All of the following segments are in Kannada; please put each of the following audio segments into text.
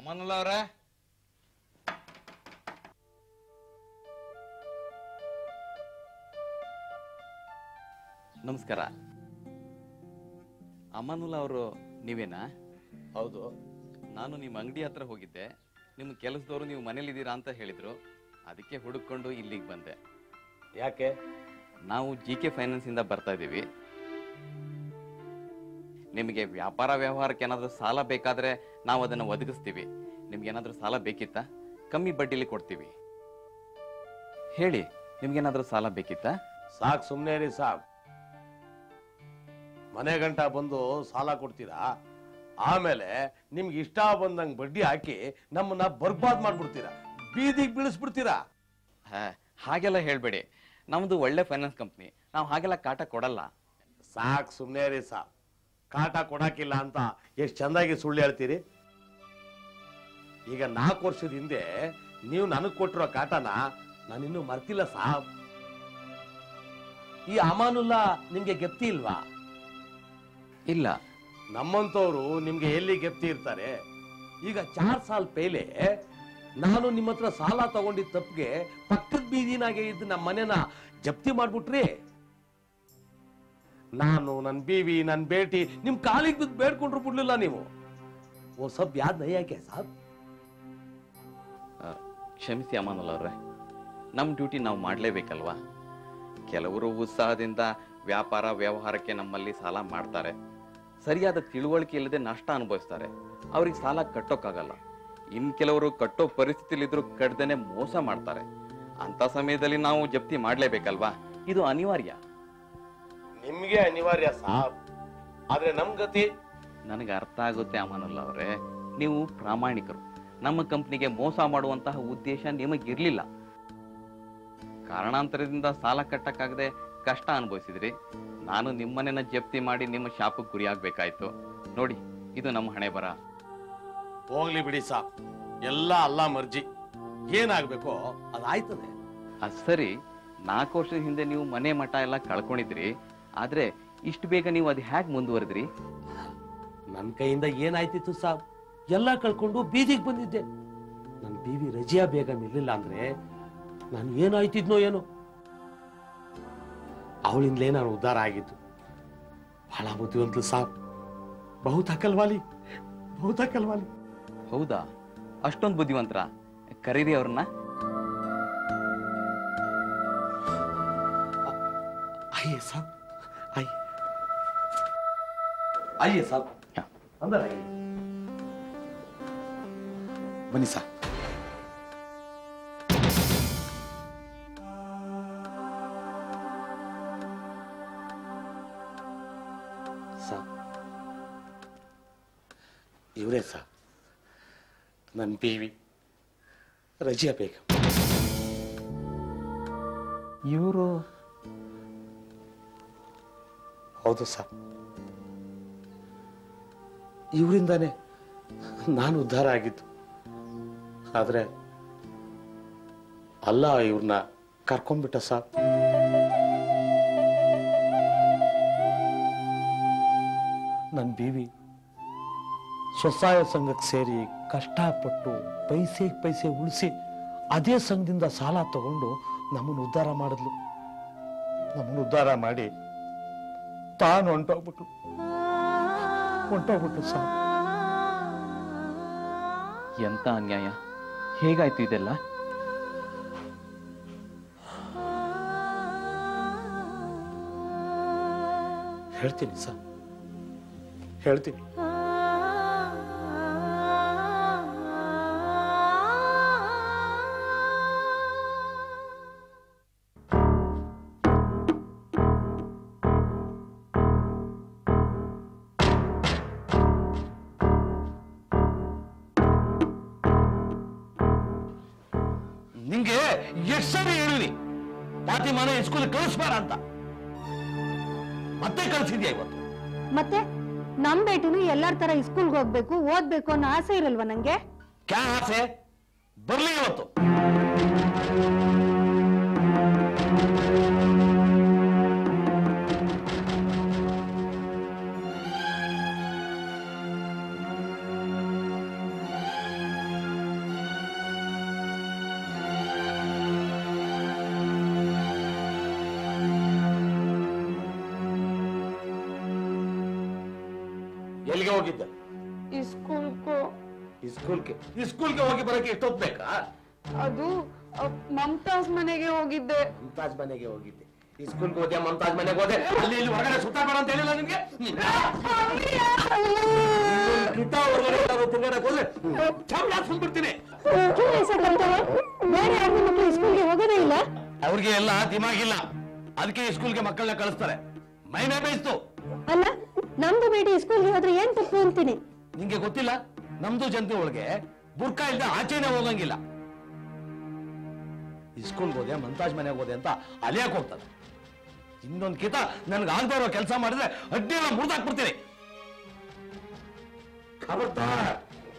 ಅಮನುಲ್ಲ ಅವ್ರೆ ನಮಸ್ಕಾರ ಅಮಾನುಲ್ಲ ಅವರು ನೀವೇನಾ ಹೌದು ನಾನು ನಿಮ್ಮ ಅಂಗಡಿ ಹತ್ರ ಹೋಗಿದ್ದೆ ನಿಮ್ಮ ಕೆಲಸದವರು ನೀವು ಮನೇಲಿದ್ದೀರಾ ಅಂತ ಹೇಳಿದ್ರು ಅದಕ್ಕೆ ಹುಡುಕೊಂಡು ಇಲ್ಲಿಗೆ ಬಂದೆ ಯಾಕೆ ನಾವು ಜಿ ಕೆ ಫೈನಾನ್ಸಿಂದ ಬರ್ತಾ ಇದ್ದೀವಿ ನಿಮಗೆ ವ್ಯಾಪಾರ ವ್ಯವಹಾರಕ್ಕೆ ಏನಾದರೂ ಸಾಲ ಬೇಕಾದರೆ ನಾವು ಅದನ್ನು ಒದಗಿಸ್ತೀವಿ ನಿಮ್ಗೆ ಏನಾದರೂ ಸಾಲ ಬೇಕಿತ್ತಾ ಕಮ್ಮಿ ಬಡ್ಡಿಲಿ ಕೊಡ್ತೀವಿ ಹೇಳಿ ನಿಮ್ಗೇನಾದರೂ ಸಾಲ ಬೇಕಿತ್ತಾ ಸಾಕ್ ಸುಮ್ನೆ ರೀ ಸಾಕ್ ಮನೆ ಗಂಟ ಬಂದು ಸಾಲ ಕೊಡ್ತೀರಾ ಆಮೇಲೆ ನಿಮ್ಗೆ ಇಷ್ಟ ಬಂದಂಗ್ ಬಡ್ಡಿ ಹಾಕಿ ನಮ್ಮನ್ನ ಬರ್ಬಾದ್ ಮಾಡ್ಬಿಡ್ತೀರಾ ಬೀದಿಗೆ ಬೀಳಿಸ್ಬಿಡ್ತೀರಾ ಹಾ ಹಾಗೆಲ್ಲ ಹೇಳಬೇಡಿ ನಮ್ಮದು ಒಳ್ಳೆ ಫೈನಾನ್ಸ್ ಕಂಪ್ನಿ ನಾವು ಹಾಗೆಲ್ಲ ಕಾಟ ಕೊಡಲ್ಲ ಸಾಕ್ ಸುಮ್ನೆ ರೀ ಸಾಕ್ ಕಾಟ ಕೊಡಾಕಿಲ್ಲ ಅಂತ ಎಷ್ಟ್ ಚಂದಾಗಿ ಸುಳ್ಳು ಹೇಳ್ತೀರಿ ಈಗ ನಾಲ್ಕು ವರ್ಷದ ಹಿಂದೆ ನೀವು ನನಗ್ ಕೊಟ್ಟಿರೋ ಕಾಟನ ನಾನಿನ್ನೂ ಮರ್ತಿಲ್ಲ ಸಾಬ್ ಈ ಅಮಾನುಲ್ಲ ನಿಮ್ಗೆ ಗೆಪ್ತಿ ಇಲ್ವಾ ಇಲ್ಲ ನಮ್ಮಂತವ್ರು ನಿಮ್ಗೆ ಎಲ್ಲಿ ಗೆಪ್ತಿ ಇರ್ತಾರೆ ಈಗ ಚಾರ್ ಸಾಲ್ ಪೇಲೆ ನಾನು ನಿಮ್ಮ ಹತ್ರ ಸಾಲ ತಗೊಂಡಿದ್ದ ತಪ್ಪಿಗೆ ಪಕ್ಕದ ಬೀದಿನಾಗೆ ಇದ್ದು ನಮ್ಮ ಮನೆನ ಜಪ್ತಿ ಮಾಡ್ಬಿಟ್ರಿ ನಾನು ನನ್ ಬೀವಿ ನನ್ ಬೇಟಿ ನಿಮ್ ಕಾಲಿಗೆ ಬಿದ್ದು ಬೇಡ್ಕೊಂಡ್ರು ಬಿಡ್ಲಿಲ್ಲ ನೀವು ಓ ಸಬ್ ಯಾದ್ ನೈ ಯಾಕೆ ಸಾಬ್ ಆ, ಕ್ಷಮಿಸಿ ಅಮಾನುಲ್ ಅವ್ರೆ ನಮ್ಮ ಡ್ಯೂಟಿ ನಾವು ಮಾಡಲೇಬೇಕಲ್ವಾ ಕೆಲವರು ಉತ್ಸಾಹದಿಂದ ವ್ಯಾಪಾರ ವ್ಯವಹಾರಕ್ಕೆ ನಮ್ಮಲ್ಲಿ ಸಾಲ ಮಾಡ್ತಾರೆ ಸರಿಯಾದ ತಿಳುವಳಿಕೆ ಇಲ್ಲದೆ ನಷ್ಟ ಅನುಭವಿಸ್ತಾರೆ ಅವ್ರಿಗೆ ಸಾಲ ಕಟ್ಟೋಕ್ಕಾಗಲ್ಲ ಇನ್ ಕೆಲವರು ಕಟ್ಟೋ ಪರಿಸ್ಥಿತಿಲಿದ್ರು ಕಡ್ದೇನೆ ಮೋಸ ಮಾಡ್ತಾರೆ ಅಂತ ಸಮಯದಲ್ಲಿ ನಾವು ಜಪ್ತಿ ಮಾಡಲೇಬೇಕಲ್ವಾ ಇದು ಅನಿವಾರ್ಯ ನಿಮ್ಗೆ ಅನಿವಾರ್ಯ ಸಾಬ್ ಆದ್ರೆ ನಮ್ ಗತಿ ನನಗೆ ಅರ್ಥ ಆಗುತ್ತೆ ಅಮಾನುಲ್ಲ ಅವರೇ ನೀವು ಪ್ರಾಮಾಣಿಕರು ನಮ್ಮ ಕಂಪ್ನಿಗೆ ಮೋಸ ಮಾಡುವಂತಹ ಉದ್ದೇಶ ನಿಮಗಿರ್ಲಿಲ್ಲ ಕಾರಣಾಂತರದಿಂದ ಸಾಲ ಕಟ್ಟಕ್ಕಾಗದೆ ಕಷ್ಟ ಅನುಭವಿಸಿದ್ರಿ ನಾನು ನಿಮ್ಮನೆನ ಜಪ್ತಿ ಮಾಡಿ ನಿಮ್ಮ ಶಾಪಕ್ಕೆ ಗುರಿಯಾಗಬೇಕಾಯ್ತು ನೋಡಿ ಇದು ನಮ್ಮ ಹಣೆ ಬರ ಹೋಗ್ಲಿ ಬಿಡಿ ಸಾಬ್ ಎಲ್ಲ ಅಲ್ಲ ಮರ್ಜಿ ಏನಾಗ್ಬೇಕೋ ಅದಾಯ್ತದೆ ಅದ್ ಸರಿ ನಾಲ್ಕು ವರ್ಷದ ಹಿಂದೆ ನೀವು ಮನೆ ಮಠ ಎಲ್ಲ ಕಳ್ಕೊಂಡಿದ್ರಿ ಆದ್ರೆ ಇಷ್ಟು ಬೇಗ ನೀವು ಅದು ಹೇಗೆ ಮುಂದುವರೆದ್ರಿ ನನ್ ಕೈಯಿಂದ ಏನಾಯ್ತಿತ್ತು ಸಾಬ್ ಎಲ್ಲ ಕಳ್ಕೊಂಡು ಬೀದಿಗೆ ಬಂದಿದ್ದೆ ನನ್ ಬೀವಿ ರಜಿಯಾ ಬೇಗಂ ಇರ್ಲಿಲ್ಲ ಅಂದ್ರೆ ನಾನು ಏನಾಯ್ತಿದ್ನೋ ಏನೋ ಅವಳಿಂದಲೇ ನಾನು ಉದ್ಧಾರ ಆಗಿದ್ದು ಬಹಳ ಬುದ್ಧಿವಂತಲು ಸಾಬ್ ಬಹುತ ಕಲ್ವಾಲಿ ಬಹುತ ಕಲ್ವಾಲಿ ಹೌದಾ ಅಷ್ಟೊಂದು ಬುದ್ಧಿವಂತರ ಕರೀರಿ ಅವ್ರನ್ನ आइए साहब आइए आइए साहब हाँ। अंदर आइए ಬನ್ನಿ ಸರ್ ಸಾಬ್ ಇವರೇ ಸಾಬ್ ನನ್ನ ಬೀವಿ ರಜಿಯಾ ಬೇಗಂ ಇವರು ಹೌದು ಸರ್ ಇವರಿಂದಾನೆ ನಾನು ಉದ್ಧಾರ ಆಗಿದ್ದು ಆದ್ರೆ ಅಲ್ಲ ಇವ್ರನ್ನ ಕರ್ಕೊಂಡ್ಬಿಟ್ಟ ಸರ್ ನನ್ನ ಬೀವಿ ಸ್ವಸಹಾಯ ಸಂಘಕ್ಕೆ ಸೇರಿ ಕಷ್ಟಪಟ್ಟು ಪೈಸೆ ಪೈಸೆ ಉಳಿಸಿ ಅದೇ ಸಂಘದಿಂದ ಸಾಲ ತಗೊಂಡು ನಮ್ಮನ್ನು ಉದ್ಧಾರ ಮಾಡಿದ್ಲು ನಮ್ಮನ್ನು ಉದ್ಧಾರ ಮಾಡಿ ತಾನು ಹೊಂಟೋಗ್ಬಿಟ್ಲು ಹೊಂಟೋಗ್ಬಿಟ್ಲು ಸರ್ ಎಂತ ಅನ್ಯಾಯ ಹೇಗಾಯ್ತು ಇದೆಲ್ಲ ಹೇಳ್ತೀನಿ ಸರ್ ಹೇಳ್ತೀನಿ ನಿಂಗೆ ಎಷ್ಟು ಸರಿ ಹೇಳಿನಿ ಫಾತಿಮಾನ ಸ್ಕೂಲ್ ಕಳಿಸ್ಬೇಡ ಅಂತ ಮತ್ತೆ ಕಳಿಸಿದ್ಯಾ ಇವತ್ತು ಮತ್ತೆ ನಮ್ ಬೇಟಿನೂ ಎಲ್ಲಾರ್ ತರ ಸ್ಕೂಲ್ಗೆ ಹೋಗ್ಬೇಕು ಓದ್ಬೇಕು ಅನ್ನೋ ಆಸೆ ಇರಲ್ವಾ ನಂಗೆ ಕ್ಯಾ ಆಸೆ ಬರ್ಲಿ ಇವತ್ತು ಎಲ್ಲಿಗೆ ಹೋಗಿದ್ದೆ ಸ್ಕೂಲ್ಗೂ ಈ ಸ್ಕೂಲ್ಗೆ ಈ ಸ್ಕೂಲ್ಗೆ ಹೋಗಿ ಬರಕ್ಕೆ ಎಷ್ಟೊತ್ತು ಬೇಕಾ ಅದು ಅ, ಮಮತಾಜ್ ಮನೆಗೆ ಹೋಗಿದ್ದೆ ಮಮತಾಜ್ ಮನೆಗೆ ಹೋಗಿದ್ದೆ ಈ ಸ್ಕೂಲ್ಗೆ ಹೋದೆ ಮಮತಾಜ್ ಮನೆಗೆ ಹೋದೆ ಅಲ್ಲಿ ಇಲ್ಲಿ ಹೊರಗಡೆ ಸುತ್ತಾಬೇಡ ಅಂತ ಹೇಳಿಲ್ಲ ನಿಮ್ಗೆ ಕಿತ್ತ ಹೊರಗಡೆ ಎಲ್ಲಾದ್ರೂ ತಿರ್ಗಾಡಕ್ ಹೋದ್ರೆ ಚೌಳ ಸುಮ್ಬಿಡ್ತೀನಿ ಬೇರೆ ಯಾರು ಮಕ್ಕಳು ಸ್ಕೂಲ್ಗೆ ಹೋಗೋದೇ ಇಲ್ಲ ಅವ್ರಿಗೆ ಎಲ್ಲ ದಿಮಾಗಿಲ್ಲ ಅದಕ್ಕೆ ಈ ಸ್ಕೂಲ್ಗೆ ಮಕ್ಕಳನ್ನ ಕಳಿಸ್ತಾರೆ ಮೈಮೆ ಬೇಯಿಸ್ತು ಅಲ್ಲ ನಮ್ದು ಬೇಟಿ ಸ್ಕೂಲ್ಗೆ ಹೋದ್ರೆ ಏನ್ ತಪ್ಪು ಅಂತೀನಿ ನಿಂಗೆ ಗೊತ್ತಿಲ್ಲ ನಮ್ದು ಜನತೆ ಒಳಗೆ ಬುರ್ಕಾ ಇಲ್ದ ಆಚೆನೆ ಹೋಗಂಗಿಲ್ಲ ಈ ಸ್ಕೂಲ್ಗೆ ಹೋದೆ ಮಂತಾಜ್ ಮನೆಗೆ ಹೋದೆ ಅಂತ ಅಲಿಯಕ್ ಹೋಗ್ತಾರೆ ಇನ್ನೊಂದ್ ಕಿತ ನನ್ಗೆ ಆಗದೆ ಇರೋ ಕೆಲಸ ಮಾಡಿದ್ರೆ ಅಡ್ಡಿ ಎಲ್ಲ ಮುರಿದಾಕ್ಬಿಡ್ತೀನಿ ಖಬರ್ದಾರ್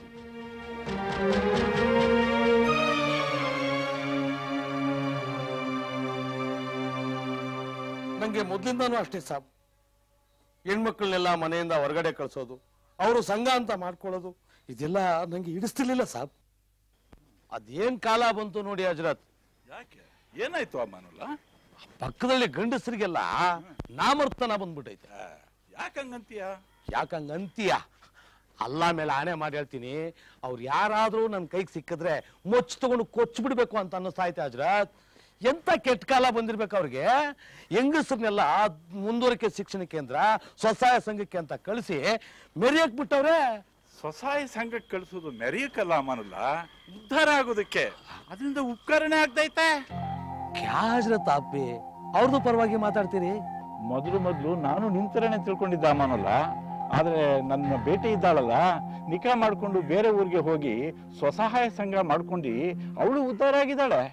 ನಂಗೆ ಮೊದ್ಲಿಂದಾನು ಅಷ್ಟೇ ಸಾಬ್ ಹೆಣ್ಮಕ್ಳನ್ನೆಲ್ಲ ಮನೆಯಿಂದ ಹೊರಗಡೆ ಕಳ್ಸೋದು ಅವರು ಸಂಘ ಅಂತ ಮಾಡ್ಕೊಳ್ಳೋದು ಇದೆಲ್ಲ ನಂಗೆ ಹಿಡಿಸ್ತಿರ್ಲಿಲ್ಲ ಸಾಬ್ ಅದೇನ್ ಕಾಲ ಬಂತು ನೋಡಿ ಹಜರತ್ ಯಾಕೆ ಏನಾಯ್ತು ಅಮ್ಮನಲ್ಲ ಪಕ್ಕದಲ್ಲಿ ಗಂಡಸರಿಗೆಲ್ಲ ನಾಮರ್ತನ ಬಂದ್ಬಿಟ್ಟೈತೆ ಯಾಕಂಗಂತೀಯ ಯಾಕಂಗ ಅಂತೀಯ ಅಲ್ಲ ಮೇಲೆ ಆಣೆ ಮಾಡಿ ಹೇಳ್ತೀನಿ ಅವ್ರು ಯಾರಾದ್ರೂ ನನ್ನ ಕೈಗೆ ಸಿಕ್ಕಿದ್ರೆ ಮೊಚ್ಚ ತಗೊಂಡು ಕೊಚ್ಚ ಬಿಡ್ಬೇಕು ಅಂತ ಅನ್ನಿಸ್ತಾ ಐತೆ ಹಜರತ್ ಎಂತ ಕೆಟ್ಟ ಕಾಲ ಬಂದಿರ್ಬೇಕು ಅವ್ರಿಗೆ ಹೆಂಗಸರ್ನೆಲ್ಲ ಮುಂದುವರಿಕೆ ಶಿಕ್ಷಣ ಕೇಂದ್ರ ಸ್ವಸಹಾಯ ಸಂಘಕ್ಕೆ ಅಂತ ಕಳಿಸಿ ಮೆರಿಯಕ್ ಬಿಟ್ಟವ್ರೆ ಸ್ವಸಹಾಯ ಸಂಘಕ್ಕೆ ಕಳಿಸೋದು ಮೆರೆಯಕ್ಕಲ್ಲ ಅಮ್ಮನಲ್ಲ ಉದ್ಧಾರ ಆಗೋದಕ್ಕೆ ಅದರಿಂದ ಉಪಕರಣೆ ಆಗ್ತೈತೆ ಕ್ಯಾ ಹಜರತ್ ಅಪ್ಪಿ ಅವ್ರದ್ದು ಪರವಾಗಿ ಮಾತಾಡ್ತೀರಿ ಮೊದಲು ಮೊದಲು ನಾನು ನಿಂತರನೆ ತಿಳ್ಕೊಂಡಿದ್ದೆ ಅಮ್ಮನಲ್ಲ ಆದ್ರೆ ನನ್ನ ಬೇಟೆ ಇದ್ದಾಳಲ್ಲ ನಿಕಾ ಮಾಡ್ಕೊಂಡು ಬೇರೆ ಊರಿಗೆ ಹೋಗಿ ಸ್ವಸಹಾಯ ಸಂಘ ಮಾಡ್ಕೊಂಡು ಅವಳು ಉದ್ಧಾರ ಆಗಿದ್ದಾಳೆ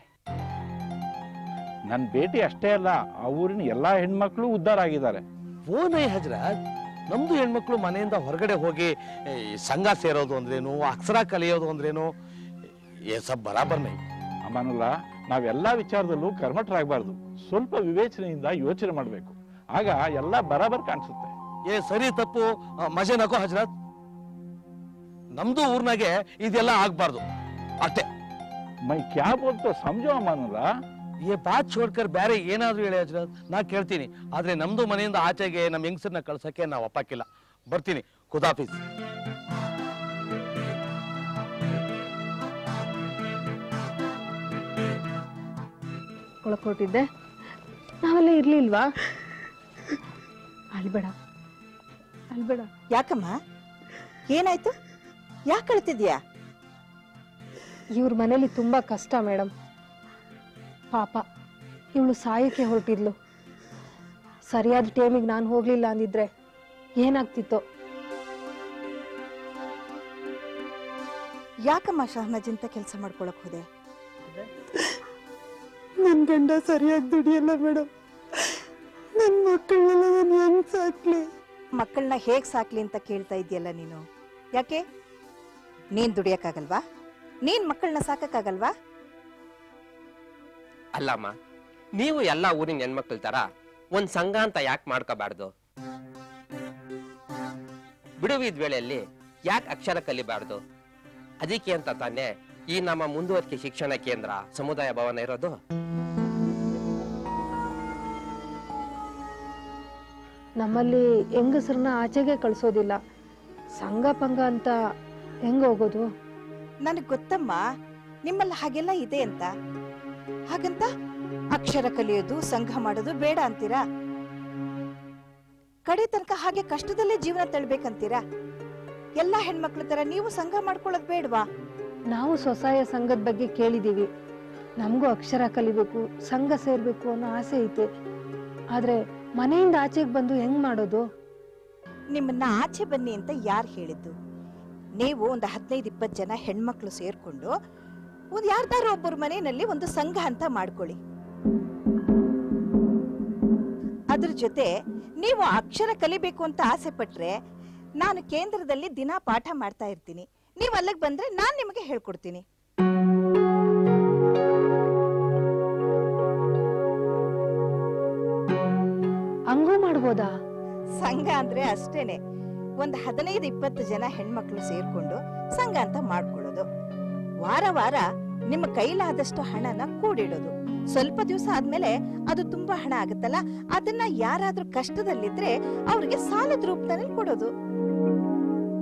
ನನ್ನ ಭೇಟಿ ಅಷ್ಟೇ ಅಲ್ಲ ಆ ಊರಿನ ಎಲ್ಲಾ ಹೆಣ್ಮಕ್ಳು ಉದ್ಧಾರ ಆಗಿದ್ದಾರೆ ಓನೇ ಹಜರತ್ ನಮ್ದು ಹೆಣ್ಮಕ್ಳು ಮನೆಯಿಂದ ಹೊರಗಡೆ ಹೋಗಿ ಏ, ಸಂಘ ಸೇರೋದು ಅಂದ್ರೇನು ಅಕ್ಷರ ಕಲಿಯೋದು ಅಂದ್ರೇನು ಏ ಸಬ್ ಬರಾಬರ್ ನೈ ಅಮ್ಮನಲ್ಲ ನಾವೆಲ್ಲಾ ವಿಚಾರದಲ್ಲೂ ಕರ್ಮಠರಾಗಬಾರ್ದು ಸ್ವಲ್ಪ ವಿವೇಚನೆಯಿಂದ ಯೋಚನೆ ಮಾಡಬೇಕು ಆಗ ಎಲ್ಲ ಬರಾಬರ್ ಕಾಣಿಸುತ್ತೆ ಏ ಸರಿ ತಪ್ಪು ಆ, ಮಜೆ ನಕೋ ಹಜರತ್ ನಮ್ದು ಊರ್ನಾಗೆ ಇದೆಲ್ಲ ಆಗ್ಬಾರ್ದು ಅಷ್ಟೇ ಮೈ ಕ್ಯಾ ಬೋಲ್ತೋ ಸಮಜೋ ಅಮ್ಮನಲ್ಲ ಈ ಬಾತ್ छोड़कर ಬೇರೆ ಏನಾದ್ರೂ ಹೇಳಿ ಹಜರತ್ ನಾ ಕೇಳ್ತೀನಿ ಆದ್ರೆ ನಮ್ದು ಮನೆಯಿಂದ ಆಚೆಗೆ ನಮ್ ಹೆಂಗಸರ್ನ ಕಳ್ಸಕ್ಕೆ ನಾವ್ ಒಪ್ಪಕ್ಕಿಲ್ಲ ಬರ್ತೀನಿ ಖುದಾಫೀಸ್ ಒಳಕೊಟ್ಟಿದ್ದೆ ನಾವೆಲ್ಲ ಇರ್ಲಿಲ್ವಾ ಅಲ್ಬೇಡ ಅಲ್ಬೇಡ ಯಾಕಮ್ಮ ಏನಾಯ್ತು ಯಾಕೆ ಕಳ್ತಿದ್ಯಾ ಇವ್ರ ಮನೇಲಿ ತುಂಬಾ ಕಷ್ಟ ಮೇಡಮ್ ಪಾಪ ಇವಳು ಸಾಯಕ್ಕೆ ಹೊರಟಿದ್ಲು ಸರಿಯಾದ ಟೈಮಿಗೆ ನಾನು ಹೋಗ್ಲಿಲ್ಲ ಅಂದಿದ್ರೆ ಏನಾಗ್ತಿತ್ತೋ ಯಾಕಮ್ಮ ಶಹನಾಜ್ ಇಂತ ಕೆಲಸ ಮಾಡ್ಕೊಳಕ್ ಹೋದೆ ನನ್ ಗಂಡ ಸರಿಯಾಗಿ ದುಡಿಯಲ್ಲ ಮೇಡಮ್ ನನ್ ಮಕ್ಕಳನ್ನೆಲ್ಲ ನಾನು ಹೆಂಗ್ ಸಾಕ್ಲಿ ಮಕ್ಕಳನ್ನ ಹೇಗ್ ಸಾಕ್ಲಿ ಅಂತ ಕೇಳ್ತಾ ಇದೆಯಲ್ಲ ನೀನು ಯಾಕೆ ನೀನ್ ದುಡಿಯಕ್ಕಾಗಲ್ವಾ ನೀನ್ ಮಕ್ಕಳನ್ನ ಸಾಕಕ್ಕಾಗಲ್ವಾ ಅಲ್ಲಮ್ಮ ನೀವು ಎಲ್ಲ ಊರಿನ ಹೆಣ್ಮಕ್ಳ ತರ ಒಂದ್ ಸಂಘ ಅಂತ ಯಾಕೆ ಮಾಡ್ಕೋಬಾರ್ದು ಬಿಡುವಿದ ವೇಳೆಯಲ್ಲಿ ಯಾಕೆ ಅಕ್ಷರ ಕಲಿಬಾರ್ದು ಅದಕ್ಕೆ ಅಂತ ತಾನೇ ಈ ನಮ್ಮ ಮುಂದುವರಿಕೆ ಶಿಕ್ಷಣ ಕೇಂದ್ರ ಸಮುದಾಯ ಭವನ ಇರೋದು ನಮ್ಮಲ್ಲಿ ಹೆಂಗಸರನ್ನ ಆಚೆಗೆ ಕಳ್ಸೋದಿಲ್ಲ ಸಂಘ ಪಂಗ ಅಂತ ಹೆಂಗ್ ಹೋಗೋದು ನನಗ್ ಗೊತ್ತಮ್ಮ ನಿಮ್ಮಲ್ಲಿ ಹಾಗೆಲ್ಲ ಇದೆ ಅಂತ ಹಾಗಂತ ಅಕ್ಷರ ಕಲಿಯೋದು ಸಂಘ ಮಾಡೋದು ಬೇಡ ಅಂತೀರಾ ಕಡೆ ತನಕ ಹಾಗೆ ಕಷ್ಟದಲ್ಲೇ ಜೀವನ ತಳ್ಬೇಕಂತೀರಾ ಎಲ್ಲಾ ಹೆಣ್ಮಕ್ಳ ತರ ನೀವು ಸಂಘ ಮಾಡ್ಕೊಳ್ಳೋದು ಬೇಡವಾ ನಾವು ಸ್ವಸಹಾಯ ಸಂಘದ ಬಗ್ಗೆ ಕೇಳಿದೀವಿ ನಮಗೂ ಅಕ್ಷರ ಕಲಿಬೇಕು ಸಂಘ ಸೇರ್ಬೇಕು ಅನ್ನೋ ಆಸೆ ಐತೆ ಆದ್ರೆ ಮನೆಯಿಂದ ಆಚೆಗೆ ಬಂದು ಹೆಂಗ್ ಮಾಡೋದು ನಿಮ್ಮನ್ನ ಆಚೆ ಬನ್ನಿ ಅಂತ ಯಾರು ಹೇಳಿದ್ದು ನೀವು ಒಂದು ಹದಿನೈದು ಇಪ್ಪತ್ತು ಜನ ಹೆಣ್ಮಕ್ಳು ಸೇರ್ಕೊಂಡು ಒಂದು ಯಾರ್ದಾರು ಒಬ್ಬರ ಮನೆಯಲ್ಲಿ ಒಂದು ಸಂಘ ಅಂತ ಮಾಡ್ಕೊಳ್ಳಿ ಅದ್ರ ಜೊತೆ ನೀವು ಅಕ್ಷರ ಕಲಿಬೇಕು ಅಂತ ಆಸೆ ಪಟ್ರೆ ನಾನು ಕೇಂದ್ರದಲ್ಲಿ ದಿನ ಪಾಠ ಮಾಡ್ತಾ ಇರ್ತೀನಿ ನೀವು ಅಲ್ಲಿಗೆ ಬಂದ್ರೆ ನಾನು ನಿಮಗೆ ಹೇಳ್ಕೊಡ್ತೀನಿ ಹಂಗೂ ಮಾಡ್ಬೋದಾ ಸಂಘ ಅಂದ್ರೆ ಅಷ್ಟೇನೆ ಒಂದ್ ಹದಿನೈದು ಇಪ್ಪತ್ತು ಜನ ಹೆಣ್ಮಕ್ಳು ಸೇರ್ಕೊಂಡು ಸಂಘ ಅಂತ ಮಾಡ್ಕೊಳ್ಳೋದು ವಾರ ವಾರ ನಿಮ್ಮ ಕೈಲಾದಷ್ಟು ಹಣನ ಕೂಡಿಡೋದು ಸ್ವಲ್ಪ ದಿವಸ ಆದ್ಮೇಲೆ ಅದು ತುಂಬಾ ಹಣ ಆಗುತ್ತಲ್ಲ ಅದನ್ನ ಯಾರಾದ್ರೂ ಕಷ್ಟದಲ್ಲಿದ್ರೆ ಅವ್ರಿಗೆ ಸಾಲದ ರೂಪದಲ್ಲಿ ಕೊಡೋದು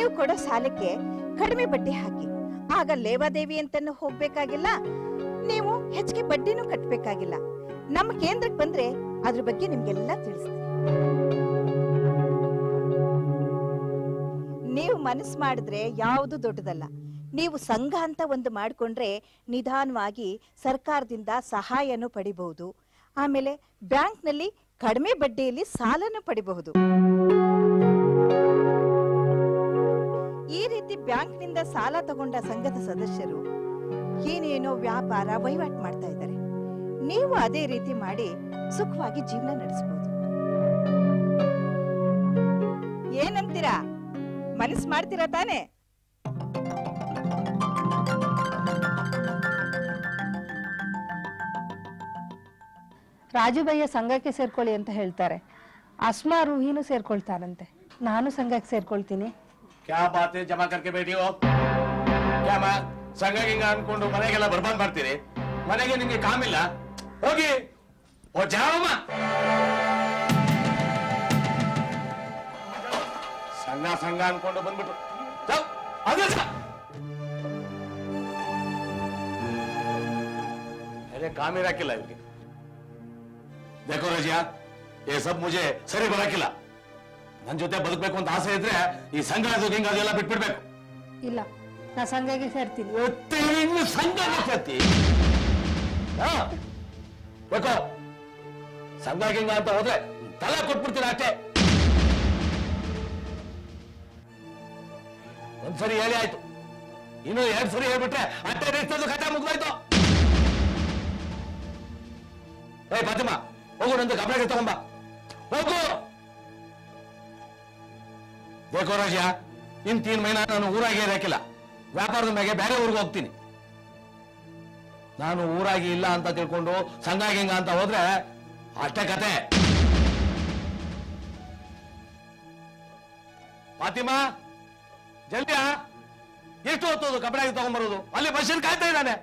ನೀವು ಕೊಡೋ ಸಾಲಕ್ಕೆ ಕಡಿಮೆ ಬಡ್ಡಿ ಹಾಕಿ ಆಗ ಲೇವಾದೇವಿ ಅಂತನೂ ಹೋಗ್ಬೇಕಾಗಿಲ್ಲ ನೀವು ಹೆಚ್ಚಿಗೆ ಬಡ್ಡಿನೂ ಕಟ್ಟಬೇಕಾಗಿಲ್ಲ ನಮ್ಮ ಕೇಂದ್ರಕ್ಕೆ ಬಂದ್ರೆ ಅದ್ರ ಬಗ್ಗೆ ನಿಮ್ಗೆಲ್ಲ ತಿಳಿಸ್ತೀನಿ ನೀವು ಮನಸ್ಸು ಮಾಡಿದ್ರೆ ಯಾವುದು ದೊಡ್ಡದಲ್ಲ ನೀವು ಸಂಘ ಅಂತ ಒಂದು ಮಾಡಿಕೊಂಡ್ರೆ ನಿಧಾನವಾಗಿ ಸರ್ಕಾರದಿಂದ ಸಹಾಯನೂ ಪಡಿಬಹುದು ಆಮೇಲೆ ಬ್ಯಾಂಕ್ನಲ್ಲಿ ಕಡಿಮೆ ಬಡ್ಡಿಯಲ್ಲಿ ಸಾಲನೂ ಪಡಿಬಹುದು ಈ ರೀತಿ ಬ್ಯಾಂಕ್ನಿಂದ ಸಾಲ ತಗೊಂಡ ಸಂಘದ ಸದಸ್ಯರು ಏನೇನೋ ವ್ಯಾಪಾರ ವಹಿವಾಟು ಮಾಡ್ತಾ ಇದ್ದಾರೆ ನೀವು ಅದೇ ರೀತಿ ಮಾಡಿ ಸುಖವಾಗಿ ಜೀವನ ನಡೆಸಬಹುದು ಏನಂತೀರಾ ಮನಸ್ಸು ಮಾಡ್ತೀರಾ ತಾನೇ ರಾಜುಬಯ್ಯ ಸಂಘಕ್ಕೆ ಸೇರ್ಕೊಳ್ಳಿ ಅಂತ ಹೇಳ್ತಾರೆ ಅಸ್ಮಾ ರೂಹಿನೂ ಸೇರ್ಕೊಳ್ತಾರಂತೆ ನಾನು ಸಂಘಕ್ಕೆ ಸೇರ್ಕೊಳ್ತೀನಿ ಕ್ಯಾ ಬಾತೆ ಜಮಾ ಕರ್ಕೆ ಬೇಟಿ ಹೋ ಕ್ಯಾ ಮಾ ಸಂಘ ಗಿಂಗ ಅನ್ಕೊಂಡು ಮನೆಗೆಲ್ಲ ಬರ್ಬಾದ್ ಮಾಡ್ತೀರಿ ಮನೆಗೆ ನಿಮ್ಗೆ ಕಾಮಿಲ್ಲ ಹೋಗಿ ಓ ಜಾವಮ್ಮ ಸಂಘ ಸಂಘ ಅನ್ಕೊಂಡು ಬಂದ್ಬಿಟ್ಟು ಜಾವ್, ಅದೇ ಸ- ಅದೇ ಕಾಮಿರ್ ಹಾಕಿಲ್ಲ ಇವ್ರಿಗೆ देखो रजिया ये सब मुझे ಸರಿ ಬರಕಿಲ್ಲ ನನ್ ಜೊತೆ ಬದುಕಬೇಕು ಅಂತ ಆಸೆ ಇದ್ರೆ ಈ ಸಂಘ ಅದು ಗಿಂಗ ಅದೆಲ್ಲ ಬಿಟ್ಬಿಡ್ಬೇಕು ಇಲ್ಲ ನಾ ಸಂಘಕ್ಕೆ ಸೇರ್ತೀನಿ ಒತ್ತೆ ಇನ್ನು ಸಂಘ ಸೇರ್ತಿ ಬೇಕೋ ಸಂಘ ಗಿಂಗ ಅಂತ ಹೋದ್ರೆ ತಲೆ ಕೊಟ್ಬಿಡ್ತೀರ ಅಷ್ಟೇ ಒಂದ್ಸರಿ ಹೇಳಿ ಆಯ್ತು ಇನ್ನು ಎರಡ್ ಸರಿ ಹೇಳ್ಬಿಟ್ರೆ ಅಟ್ಟೆ ನಿಲ್ಸೋದು ಕಥೆ ಮುಗ್ದೋಯ್ತು ಏ ಫಾತಿಮ ಹೋಗು ನಂದು ಕಪಡೆಗೆ ತಗೊಂಬ ಹೋಗು ಬೇಕೋ ರಾಜ್ಯ ಇನ್ ತೀನ್ ಮೈನಾ ನಾನು ಊರಾಗೆ ಇರಕ್ಕಿಲ್ಲ ವ್ಯಾಪಾರದ ಮೇಲೆ ಬೇರೆ ಊರಿಗೆ ಹೋಗ್ತೀನಿ ನಾನು ಊರಾಗಿ ಇಲ್ಲ ಅಂತ ತಿಳ್ಕೊಂಡು ಸಂಘ ಗಿಂಗ ಅಂತ ಹೋದ್ರೆ ಅಷ್ಟೇ ಕತೆ ಫಾತಿಮಾ ಜಲ್ದಿಯಾ ಎಷ್ಟು ಹೊತ್ತೋದು ಕಪಡೆಗೆ ತಗೊಂಡ್ಬರೋದು ಅಲ್ಲಿ ಬಸ್ಸಿನ ಕಾಯ್ತಾ ಇದ್ದಾನೆ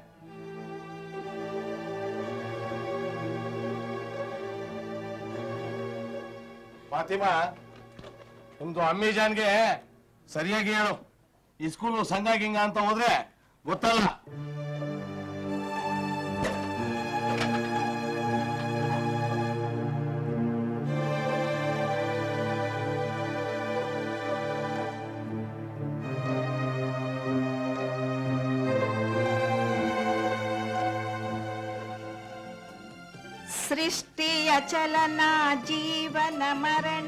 ಫಾತಿಮಾ ನಿಮ್ದು ಅಮ್ಮಿ ಜಾನ್ಗೆ ಸರಿಯಾಗಿ ಹೇಳು ಈ ಸ್ಕೂಲು ಸಂಘ ಗಿಂಗ ಅಂತ ಹೋದ್ರೆ ಗೊತ್ತಲ್ಲ ಸೃಷ್ಟಿಯ ಚಲನ ಜೀವನ ಮರಣ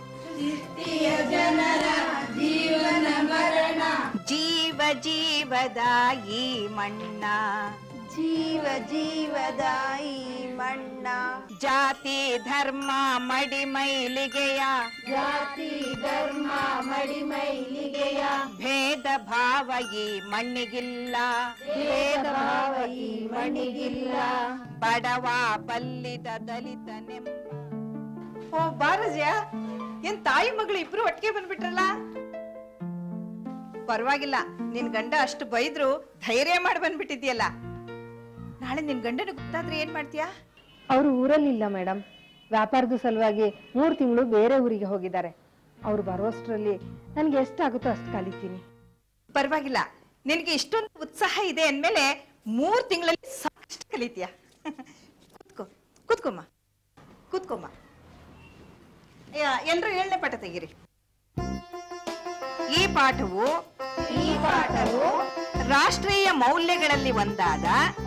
ಜೀವ ಜೀವದ ಈ ಮಣ್ಣ ಜೀವ ಜೀವದಾಯಿ ಮಣ್ಣ ಜಾತಿ ಧರ್ಮ ಮಡಿ ಮೈಲಿಗೆಯ ಜಾತಿ ಧರ್ಮ ಮಡಿಮೈಲಿಗೆಯ ಭೇದ ಭಾವ ಈ ಮಣ್ಣಿಗಿಲ್ಲ ಭೇದ ಭಾವ ಈ ಮಣಿಗಿಲ್ಲ ಬಡವ ಬಲ್ಲಿದ ದಲಿತನೆಂಬ ಓ ಬಾರಜ್ಯ ಏನ್ ತಾಯಿ ಮಗಳು ಇಬ್ರು ಒಟ್ಟಿಗೆ ಬಂದ್ಬಿಟ್ರಲ್ಲ ಪರವಾಗಿಲ್ಲ ನಿನ್ ಗಂಡ ಅಷ್ಟು ಬೈದ್ರು ಧೈರ್ಯ ಮಾಡಿ ಬಂದ್ಬಿಟ್ಟಿದ್ಯಲ್ಲ ನಾಳೆ ನಿನ್ ಗಂಡನ ಗೊತ್ತಾದ್ರೆ ಏನ್ ಮಾಡ್ತೀಯಾ ಅವರು ಊರಲ್ಲಿಲ್ಲ ಮೇಡಮ್ ವ್ಯಾಪಾರದ ಸಲುವಾಗಿ ಮೂರು ತಿಂಗಳು ಬೇರೆ ಊರಿಗೆ ಹೋಗಿದ್ದಾರೆ ಅವ್ರು ಬರೋಷ್ಟರಲ್ಲಿ ನನಗೆ ಎಷ್ಟಾಗುತ್ತೋ ಅಷ್ಟು ಕಲಿತೀನಿ ಪರವಾಗಿಲ್ಲ ನಿನಗೆ ಇಷ್ಟೊಂದು ಉತ್ಸಾಹ ಇದೆ ಅಂದ್ಮೇಲೆ ಮೂರ್ ತಿಂಗಳಲ್ಲಿ ಸಾಕಷ್ಟು ಕಲಿತೀಯ ಕೂತ್ಕೋ ಕೂತ್ಕೊಮ್ಮ ಕೂತ್ಕೊಮ್ಮ ಎಲ್ರು ಏಳನೇ ಪಾಠ ತೆಗೀರಿ ಈ ಪಾಠವು ಈ ಪಾಠವು ರಾಷ್ಟ್ರೀಯ ಮೌಲ್ಯಗಳಲ್ಲಿ ಒಂದಾದ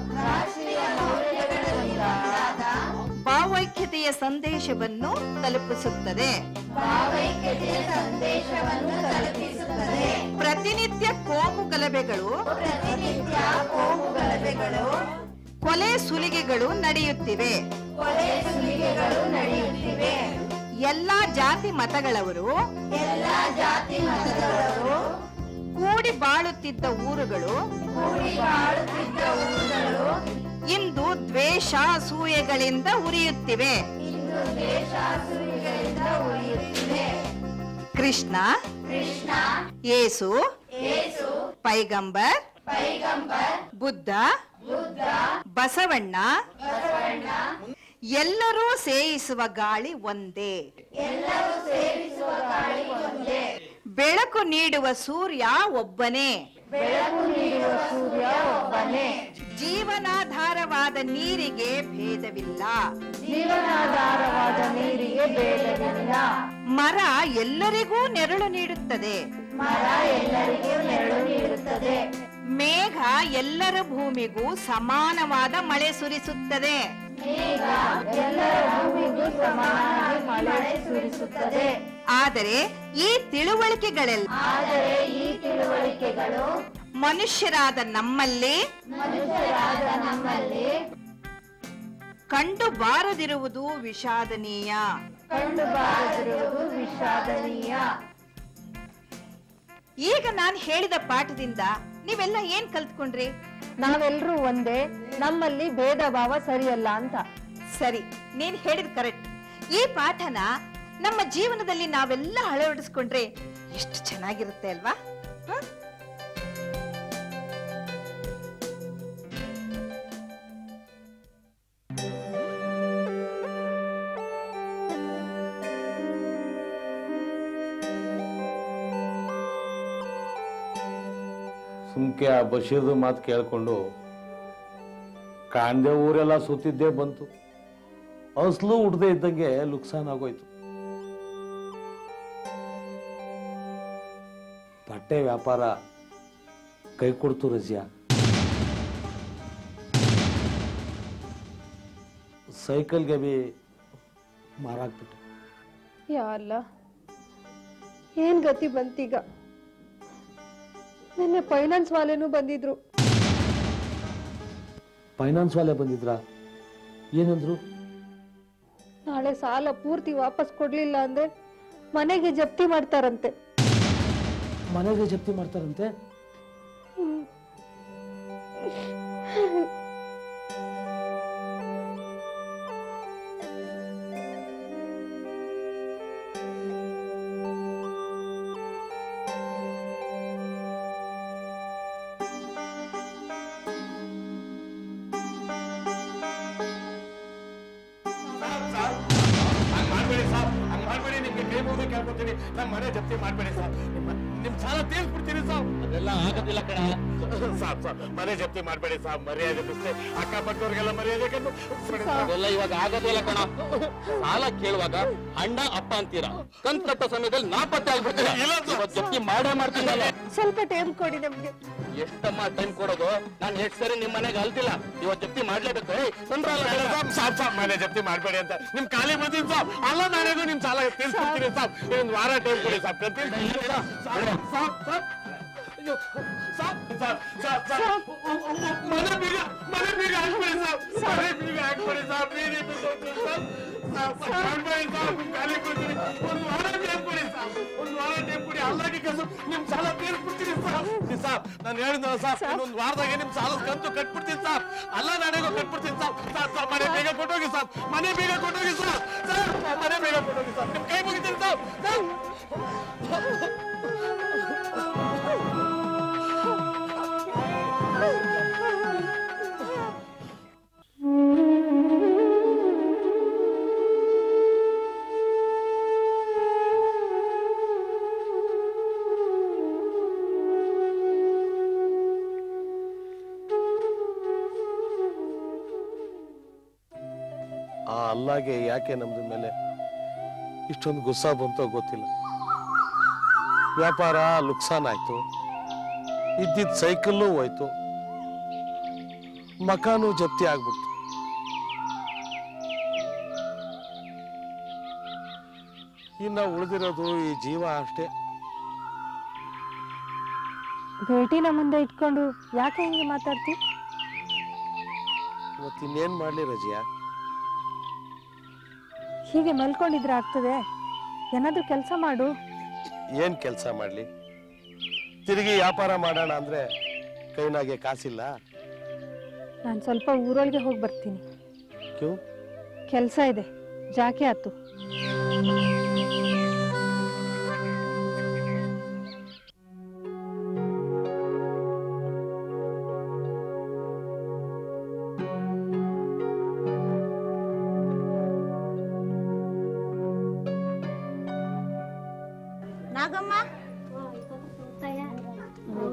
ಭಾವೈಕ್ಯತೆಯ ಸಂದೇಶವನ್ನು ತಲುಪಿಸುತ್ತದೆ ಭಾವೈಕ್ಯತೆಯ ಸಂದೇಶವನ್ನು ತಲುಪಿಸುತ್ತದೆ ಪ್ರತಿನಿತ್ಯ ಕೋಮು ಗಲಭೆಗಳು ಪ್ರತಿನಿತ್ಯ ಕೋಮು ಗಲಭೆಗಳು ಕೊಲೆ ಸುಲಿಗೆಗಳು ನಡೆಯುತ್ತಿವೆ ಕೊಲೆ ಸುಲಿಗೆಗಳು ನಡೆಯುತ್ತಿವೆ ಎಲ್ಲಾ ಜಾತಿ ಮತಗಳವರು ಎಲ್ಲಾ ಜಾತಿ ಮತದವರು ಕೂಡಿ ಬಾಳುತ್ತಿದ್ದ ಊರುಗಳು ಕೂಡಿ ಬಾಳುತ್ತಿದ್ದ ಊರುಗಳು ಇಂದು ದ್ವೇಷ ಅಸೂಯೆಗಳಿಂದ ಉರಿಯುತ್ತಿವೆ ಇಂದು ದೇಶಾಸುರಿಗಳಿಂದ ಉರಿಯುತ್ತಿವೆ ಕೃಷ್ಣ ಕೃಷ್ಣ ಯೇಸು ಯೇಸು ಪೈಗಂಬರ್ ಪೈಗಂಬರ್ ಬುದ್ಧ ಬುದ್ಧ ಬಸವಣ್ಣ ಬಸವಣ್ಣ ಎಲ್ಲರೂ ಸೇಯಿಸುವ ಗಾಳಿ ಒಂದೇ ಎಲ್ಲರೂ ಸೇರಿಸುವ ಗಾಳಿ ಒಂದೇ ಬೆಳಕು ನೀಡುವ ಸೂರ್ಯ ಒಬ್ಬನೇ ಜೀವನಾಧಾರವಾದ ನೀರಿಗೆ ಭೇದವಿಲ್ಲ ಜೀವನಾಧಾರವಾದ ನೀರಿಗೆ ಭೇದವಿಲ್ಲ ಮರ ಎಲ್ಲರಿಗೂ ನೆರಳು ನೀಡುತ್ತದೆ ಮರ ಎಲ್ಲರಿಗೂ ನೆರಳು ನೀಡುತ್ತದೆ ಮೇಘ ಎಲ್ಲರ ಭೂಮಿಗೂ ಸಮಾನವಾದ ಮಳೆ ಸುರಿಸುತ್ತದೆ ಎಲ್ಲರ ಭೂಮಿಗೂ ಸಮಾನವಾಗಿ ಮಳೆ ಸುರಿಸುತ್ತದೆ ಆದರೆ ಈ ತಿಳುವಳಿಕೆಗಳೆಲ್ಲ ಆದರೆ ಈ ತಿಳುವಳಿಕೆಗಳು ಮನುಷ್ಯರಾದ ನಮ್ಮಲ್ಲಿ ಮನುಷ್ಯರಾದ ನಮ್ಮಲ್ಲಿ ಕಂಡು ಬಾರದಿರುವುದು ವಿಷಾದನೀಯ ಕಂಡು ಬಾರದಿರುವುದು ವಿಷಾದನೀಯ ಈಗ ನಾನು ಹೇಳಿದ ಪಾಠದಿಂದ ನೀವೆಲ್ಲ ಏನ್ ಕಲ್ತ್ಕೊಂಡ್ರಿ ನಾವೆಲ್ಲರೂ ಒಂದೇ ನಮ್ಮಲ್ಲಿ ಭೇದ ಭಾವ ಸರಿಯಲ್ಲ ಅಂತ ಸರಿ ನೀನ್ ಹೇಳಿದ್ ಕರೆಕ್ಟ್ ಈ ಪಾಠನ ನಮ್ಮ ಜೀವನದಲ್ಲಿ ನಾವೆಲ್ಲ ಅಳವಡಿಸ್ಕೊಂಡ್ರೆ ಎಷ್ಟು ಚೆನ್ನಾಗಿರುತ್ತೆ ಅಲ್ವಾ ಹ? ಸುಮ್ಕೆ ಆ ಬಶೀರ್ದು ಮಾತು ಕೇಳ್ಕೊಂಡು ಕಾಣ್ದೆ ಊರೆಲ್ಲ ಸುತ್ತಿದ್ದೇ ಬಂತು ಅಸ್ಲು ಹುಡ್ದೇ ಇದ್ದಂಗೆ ಲುಕ್ಸಾನ್ ಆಗೋಯ್ತು ಬಟ್ಟೆ ವ್ಯಾಪಾರ ಕೈ ಕೊಡ್ತು ರಜಿಯಾ ಸೈಕಲ್ಗೆ ಬಿ ಮಾರಾಕ್ಬಿಟ್ಟೆ ಯಾ ಅಲ್ಲ ಏನ್ ಗತಿ ಬಂತೀಗ ನಿನ್ನೆ ಫೈನಾನ್ಸ್ ವಾಲೆನೂ ಬಂದಿದ್ರು ಫೈನಾನ್ಸ್ ವಾಲೆ ಬಂದಿದ್ರಾ ಏನಂದ್ರು ನಾಳೆ ಸಾಲ ಪೂರ್ತಿ ವಾಪಸ್ ಕೊಡ್ಲಿಲ್ಲ ಅಂದ್ರೆ ಮನೆಗೆ ಜಪ್ತಿ ಮಾಡ್ತಾರಂತೆ ಮನೆಗೆ ಜಪ್ತಿ ಮಾಡ್ತಾರಂತೆ ಮಾಡ್ಬೇಡಿ ಸರ್ ಹಂಗ್ ಮಾಡ್ಬೇಡಿ ನಿಮ್ಗೆ ಕೈ ಮುಗಿದು ಕೇಳ್ಕೊತೀನಿ ನಮ್ಮ ಮನೆ ಜಪ್ತಿ ಮಾಡ್ಬೇಡಿ ಸರ್ ನಿಮ್ಮ ನಿಮ್ ಸಾಲ ತೀರ್ಸ್ಬಿಡ್ತೀನಿ ಸರ್ ಅದೆಲ್ಲ ಆಗೋದಿಲ್ಲ ಕಣ ಸಾರ್ ಸರ್ ಮನೆ ಜಪ್ತಿ ಮಾಡ್ಬೇಡಿ ಸರ್ ಮರ್ಯಾದೆ ಬಿಸ್ತೆ ಅಕ್ಕಪಕ್ಕವ್ರಿಗೆಲ್ಲ ಮರ್ಯಾದೆ ಕಣ್ಣು ಅದೆಲ್ಲ ಇವಾಗ ಆಗೋದಿಲ್ಲ ಕಣ ಸಾಲ ಕೇಳುವಾಗ ಅಣ್ಣ ಅಪ್ಪ ಅಂತೀರಾ ಕಂತ್ ಕಟ್ಟೋ ಸಮಯದಲ್ಲಿ ನಾಪತ್ತೆ ಆಗ್ಬಿಡ್ತೀರಾ ಇವತ್ತು ಜಪ್ತಿ ಮಾಡೇ ಮಾಡ್ತೀನಲ್ಲ ಸ್ವಲ್ಪ ಟೈಮ್ ಕೊಡಿ ನಮ್ಗೆ ಎಷ್ಟಮ್ಮ ಟೈಮ್ ಕೊಡೋದು ನಾನು ಎಷ್ಟು ಸರಿ ನಿಮ್ ಮನೆಗೆ ಅಲ್ತಿಲ್ಲ ಇವತ್ತು ಜಪ್ತಿ ಮಾಡ್ಲೇಬೇಕು ಏಯ್, ತೊಂದ್ರಲ್ಲ ಕಣ. ಸಾರ್ ಸಾರ್ ಮನೆ ಜಪ್ತಿ ಮಾಡ್ಬೇಡಿ ಅಂತ ನಿಮ್ ಖಾಲಿ ಬರ್ತೀನಿ ಸರ್ ಅಲ್ಲ ನಾಳೆಗೂ ನಿಮ್ ಸಾಲ ತೀರ್ಸ್ಬಿಡ್ತೀನಿ ಸರ್ ಒಂದ್ ವಾರ ಟೈಮ್ ಕೊಡಿ ಸರ್ ಪ್ರತಿ ಸಾರ್ ಸಾರ್ ಸಾರ್ ಅಯ್ಯೋ, ಸಾರ್ ಸಾರ್ ಸಾರ್ ಸಾರ್ ಮನೆ ಬೀಗ ಮನೆ ಬೀಗ ಹಾಕ್ಬೇಡಿ ಸರ್ ಮನೆ ಬೀಗ ಹಾಕ್ಬೇಡಿ ಸರ್ ಬೀದಿ ಬಿದ್ದೋಗ್ತೀನಿ ಸರ್ ಸಾರ್, ಸಾರ್, ಮಾಡ್ಬೇಡಿ ಸರ್ ನಿಮ್ ಖಾಲಿ ಬರ್ತೀನಿ ಒಂದ್ ವಾರ ಟೈಮ್ ಕೊಡಿ ಸರ್ ಒಂದ್ ವಾರ ಟೈಮ್ ಕೊಡಿ ಅಲ್ಲಾಗಿ ಕೆಲಸ ನಿಮ್ ಸಾಲ ತೀರ್ಸ್ಬಿಡ್ತೀನಿ ಸರ್ ಸರ್ ನಾನು ಹೇಳಿದ್ನಲ್ಲ ಸರ್ ಇನ್ನೊಂದ್ ವಾರದಾಗೆ ನಿಮ್ ಸಾಲದ ಕಂತು ಕಟ್ಬಿಡ್ತೀನಿ ಸರ್ ಅಲ್ಲ ನಾಳೆಗೂ ಕಟ್ಬಿಡ್ತೀನಿ ಸರ್ ಸರ್ ಸರ್ ಮನೆ ಬೇಗ ಕೊಟ್ಟೋಗಿ ಸರ್ ಮನೆ ಬೇಗ ಕೊಟ್ಟೋಗಿ ಸರ್ ಸರ್ ಮನೆ ಬೇಗ ಕೊಟ್ಟೋಗಿ ಸರ್ ನಿಮ್ ಕೈ ಮುಗಿತೀನಿ ಸರ್ ಸರ್ ಆ ಅಲ್ಲಾಗೆ ಯಾಕೆ ನಮ್ದು ಮೇಲೆ ಇಷ್ಟೊಂದು ಗುಸ್ಸಾ ಬಂತೋ ಗೊತ್ತಿಲ್ಲ ವ್ಯಾಪಾರ ಲುಕ್ಸಾನ್ ಆಯ್ತು ಇದ್ದಿದ್ದ ಸೈಕಲ್ಲು ಹೋಯ್ತು ಮಕಾನು ಜಪ್ತಿ ಆಗ್ಬಿಡ್ತು ಇನ್ನ ಉಳಿದಿರೋದು ಈ ಜೀವ ಅಷ್ಟೇ ಭೇಟಿನ ಮುಂದೆ ಇಟ್ಕೊಂಡು ಯಾಕೆ ಹಿಂಗೆ ಮಾತಾಡ್ತಿ ಇವತ್ತಿನ್ನೇನ್ ಮಾಡ್ಲಿ ರಜಿಯಾ ಹೀಗೆ ಮಲ್ಕೊಂಡಿದ್ರೆ ಆಗ್ತದೆ ಏನಾದ್ರೂ ಕೆಲಸ ಮಾಡು ಏನ್ ಕೆಲಸ ಮಾಡ್ಲಿ ತಿರುಗಿ ವ್ಯಾಪಾರ ಮಾಡೋಣ ಅಂದ್ರೆ ಕೈನಾಗೆ ಕಾಸಿಲ್ಲ ನಾನು ಸ್ವಲ್ಪ ಊರೊಳಗೆ ಹೋಗಿ ಬರ್ತೀನಿ ಕ್ಯೂ ಕೆಲಸ ಇದೆ ಜಾಕೆ ಆತು ನಾಗಮ್ಮ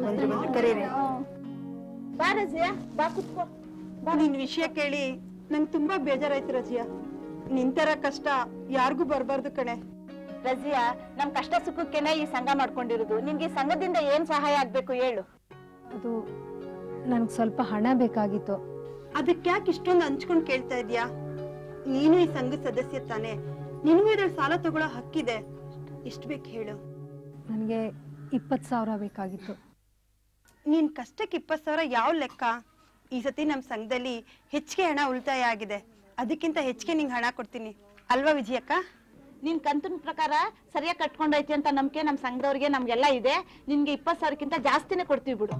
ಬಂದ್ರೆ ಬಂದ್ರೆ ಕರೀರಿ ಬಾ ರಜಿಯಾ ಬಾ ಕುತ್ಕೋ ನಿನ್ ವಿಷಯ ಕೇಳಿ ನಂಗೆ ತುಂಬಾ ಬೇಜಾರಾಯ್ತು ರಜಿಯಾ ನಿಂತರ ಕಷ್ಟ ಯಾರಿಗೂ ಬರ್ಬಾರ್ದು ಕಣೆ ರಜಿಯಾ ನಮ್ ಕಷ್ಟ ಸುಖಕ್ಕೆನೆ ಈ ಸಂಘ ಮಾಡ್ಕೊಂಡಿರೋದು ನಿನ್ಗೆ ಈ ಸಂಘದಿಂದ ಏನ್ ಸಹಾಯ ಆಗ್ಬೇಕು ಹೇಳು ಅದು ನನ್ಗೆ ಸ್ವಲ್ಪ ಹಣ ಬೇಕಾಗಿತ್ತು ಅದಕ್ಕೆ ಯಾಕೆ ಇಷ್ಟೊಂದು ಹಂಚ್ಕೊಂಡ್ ಕೇಳ್ತಾ ಇದ್ಯಾ ನೀನು ಈ ಸಂಘದ ಸದಸ್ಯ ತಾನೆ ನಿನಗೂ ಇದ್ರಲ್ಲಿ ಸಾಲ ತಗೊಳ್ಳೋ ಹಕ್ಕಿದೆ ಎಷ್ಟು ಬೇಕು ಹೇಳು ನನಗೆ ಇಪ್ಪತ್ತು ಸಾವಿರ ಬೇಕಾಗಿತ್ತು ನೀನ್ ಕಷ್ಟಕ್ಕೆ ಇಪ್ಪತ್ ಸಾವಿರ ಯಾವ ಲೆಕ್ಕ ಈ ಸತಿ ನಮ್ ಸಂಘದಲ್ಲಿ ಹೆಚ್ಚಿಗೆ ಹಣ ಉಳಿತಾಯ ಆಗಿದೆ ಅದಕ್ಕಿಂತ ಹೆಚ್ಚಿಗೆ ನಿಂಗೆ ಹಣ ಕೊಡ್ತೀನಿ ಅಲ್ವಾ ವಿಜಯಕ್ಕ ನಿನ್ ಕಂತಿನ ಪ್ರಕಾರ ಸರಿಯಾಗಿ ಕಟ್ಕೊಂಡೈತಿ ಅಂತ ನಂಬಿಕೆ ನಮ್ ಸಂಘದವ್ರಿಗೆ ನಮ್ಗೆಲ್ಲ ಇದೆ ನಿನ್ಗೆ ಇಪ್ಪತ್ ಸಾವಿರಕ್ಕಿಂತ ಜಾಸ್ತಿನೇ ಕೊಡ್ತೀವಿ ಬಿಡು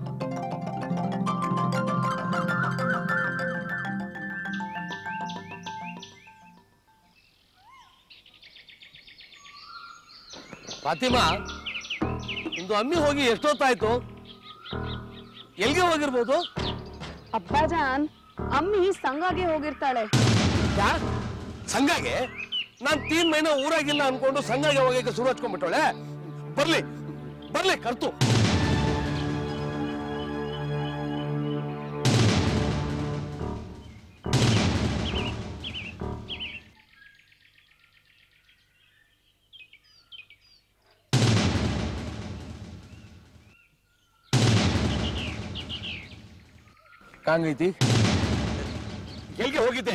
ಫಾತಿಮಾ ಇಂದು ಅಮ್ಮಿ ಹೋಗಿ ಎಷ್ಟೊತ್ತಾಯ್ತು ಎಲ್ಗೆ ಹೋಗಿರ್ಬೋದು ಅಬ್ಬಾಜಾನ್ ಅಮ್ಮಿ ಸಂಘಗೆ ಹೋಗಿರ್ತಾಳೆ ಯಾ ಸಂಘಗೆ ನಾನ್ ತೀನ್ ಮೈನ ಊರಾಗಿಲ್ಲ ಅನ್ಕೊಂಡು ಸಂಘಗೆ ಹೋಗಕ್ಕೆ ಶುರು ಹಚ್ಕೊಂಡ್ಬಿಟ್ಟವಳೆ ಬರ್ಲಿ ಬರ್ಲಿ ಕರ್ತು ಕಾಂಗೈತಿ ಎಲ್ಗೆ ಹೋಗಿದ್ದೆ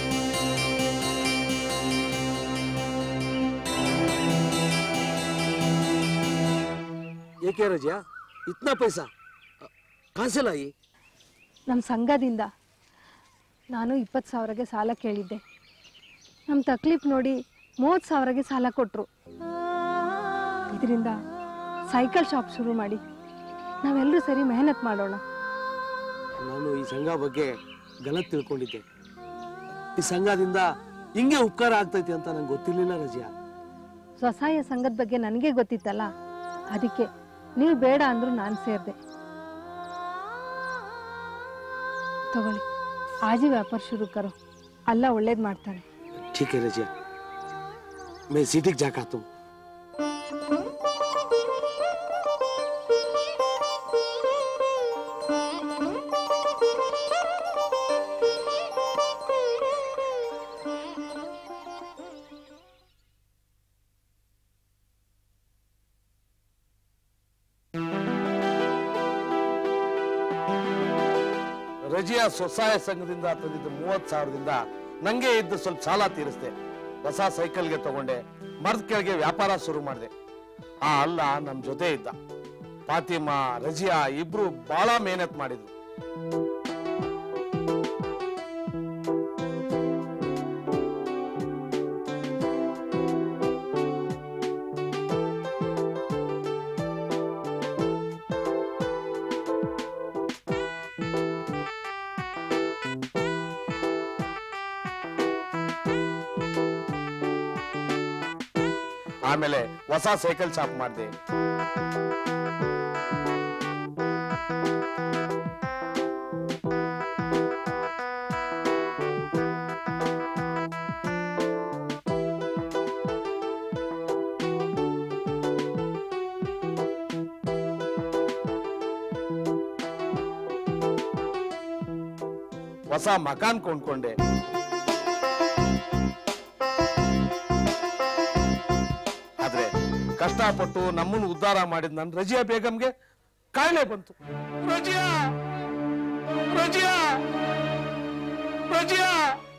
ಏಕೆ ರಜಾ ಇತ್ನಾ ಪೈಸಾ ಕಾಸೆಲಾಯಿ ನಮ್ಮ ಸಂಘದಿಂದ ನಾನು ಇಪ್ಪತ್ತು ಸಾವಿರಗೆ ಸಾಲ ಕೇಳಿದ್ದೆ ನಮ್ಮ ತಕ್ಲೀಫ್ ನೋಡಿ ಮೂವತ್ತು ಸಾವಿರಗೆ ಸಾಲ ಕೊಟ್ಟರು ಇದರಿಂದ ಸೈಕಲ್ ಶಾಪ್ ಶುರು ಮಾಡಿ ನಾವೆಲ್ಲರೂ ಸರಿ ಮೆಹನತ್ ಮಾಡೋಣ ನಾನು ಈ ಸಂಘ ಬಗ್ಗೆ ಗಲತ್ ತಿಳ್ಕೊಂಡಿದ್ದೆ ಈ ಸಂಘದಿಂದ ಹಿಂಗೆ ಉಪಕಾರ ಆಗ್ತೈತಿ ಅಂತ ನಂಗೆ ಗೊತ್ತಿರ್ಲಿಲ್ಲ ರಜಿಯಾ ಸ್ವಸಹಾಯ ಸಂಘದ ಬಗ್ಗೆ ನನಗೆ ಗೊತ್ತಿತ್ತಲ್ಲ ಅದಕ್ಕೆ ನೀವು ಬೇಡ ಅಂದ್ರು ನಾನು ಸೇರಿದೆ ತಗೊಳ್ಳಿ ಆಜಿ ವ್ಯಾಪಾರ ಶುರು ಕರೋ ಅಲ್ಲ ಒಳ್ಳೇದು ಮಾಡ್ತಾನೆ ठीक है रजिया मैं सीटिक जा खाता हूँ ರಜಿಯಾ ಸ್ವಸಹಾಯ ಸಂಘದಿಂದ ತಂದಿದ್ದ ಮೂವತ್ ಸಾವಿರದಿಂದ ನಂಗೆ ಇದ್ದ ಸ್ವಲ್ಪ ಸಾಲ ತೀರಿಸ್ದೆ ಹೊಸ ಸೈಕಲ್ಗೆ ತಗೊಂಡೆ ಮರದ ಕೆಳಗೆ ವ್ಯಾಪಾರ ಶುರು ಮಾಡಿದೆ ಆ ಅಲ್ಲ ನಮ್ ಜೊತೆ ಇದ್ದ ಫಾತಿಮಾ ರಜಿಯಾ ಇಬ್ರು ಬಹಳ ಮೇಹನತ್ ಮಾಡಿದ್ರು ಆಮೇಲೆ ಹೊಸ ಸೈಕಲ್ ಶಾಪ್ ಮಾಡಿದೆ ಹೊಸ ಮಕಾನ್ ಕೊಂಡ್ಕೊಂಡೆ ಆದ್ರೆ ಕಷ್ಟಪಟ್ಟು ನಮ್ಮನ್ನು ಉದ್ಧಾರ ಮಾಡಿದ ನನ್ನ ರಜಿಯಾ ಬೇಗಂಗೆ ಕಾಯಿಲೆ ಬಂತು ರಜಿಯಾ ರಜಿಯಾ ರಜಿಯಾ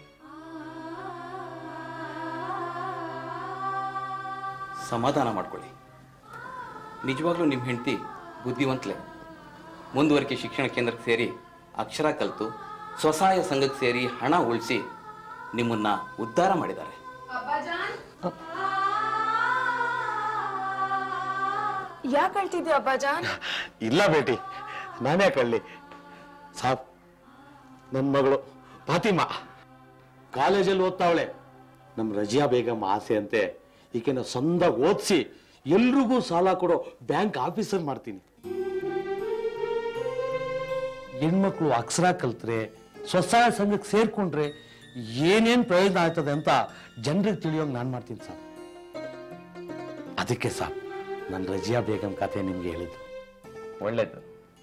ಸಮಾಧಾನ ಮಾಡ್ಕೊಳ್ಳಿ ನಿಜವಾಗ್ಲೂ ನಿಮ್ಮ ಹೆಂಡತಿ ಬುದ್ಧಿವಂತಲೆ ಮುಂದುವರಿಕೆ ಶಿಕ್ಷಣ ಕೇಂದ್ರಕ್ಕೆ ಸೇರಿ ಅಕ್ಷರ ಕಲಿತು ಸ್ವಸಹಾಯ ಸಂಘಕ್ಕೆ ಸೇರಿ ಹಣ ಉಳಿಸಿ ನಿಮ್ಮನ್ನ ಉದ್ಧಾರ ಮಾಡಿದ್ದಾರೆ ಯಾಕೆ ಅಳ್ತಿದ್ಯಾ ಅಬ್ಬಾಜಾನ್ ಇಲ್ಲ ಬೇಟಿ ನಾನೇ ಕಳ್ಳಿ ಸಾಬ್ ನನ್ನ ಮಗಳು ಫಾತಿಮಾ ಕಾಲೇಜಲ್ಲಿ ಓದ್ತಾವಳೆ ನಮ್ಮ ರಜಿಯಾ ಬೇಗಂ ಆಸೆ ಅಂತೆ ಈಕೆನ ಸಂದಾಗ ಓದಿಸಿ ಎಲ್ರಿಗೂ ಸಾಲ ಕೊಡೋ ಬ್ಯಾಂಕ್ ಆಫೀಸರ್ ಮಾಡ್ತೀನಿ ಹೆಣ್ಮಕ್ಳು ಅಕ್ಷರ ಕಲ್ತ್ರೆ ಸ್ವಸಹಾಯ ಸಂಘಕ್ಕೆ ಸೇರ್ಕೊಂಡ್ರೆ ಏನೇನ್ ಪ್ರಯೋಜನ ಆಯ್ತದೆ ಅಂತ ಜನರಿಗೆ ತಿಳಿಯೋಂಗ್ ನಾನು ಮಾಡ್ತೀನಿ ಸರ್ ಅದಕ್ಕೆ ಸರ್ ನನ್ನ ರಜಿಯಾ ಬೇಗಂ ಕಥೆ ನಿಮ್ಗೆ ಹೇಳಿದ್ದು ಒಳ್ಳೇದು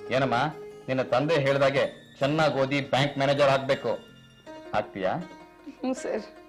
ಏನಮ್ಮ ನಿನ್ನ ತಂದೆ ಹೇಳ್ದಾಗೆ ಚೆನ್ನಾಗಿ ಓದಿ ಬ್ಯಾಂಕ್ ಮ್ಯಾನೇಜರ್ ಆಗ್ಬೇಕು ಆಗ್ತೀಯಾ ಹ್ಞೂ ಸರ್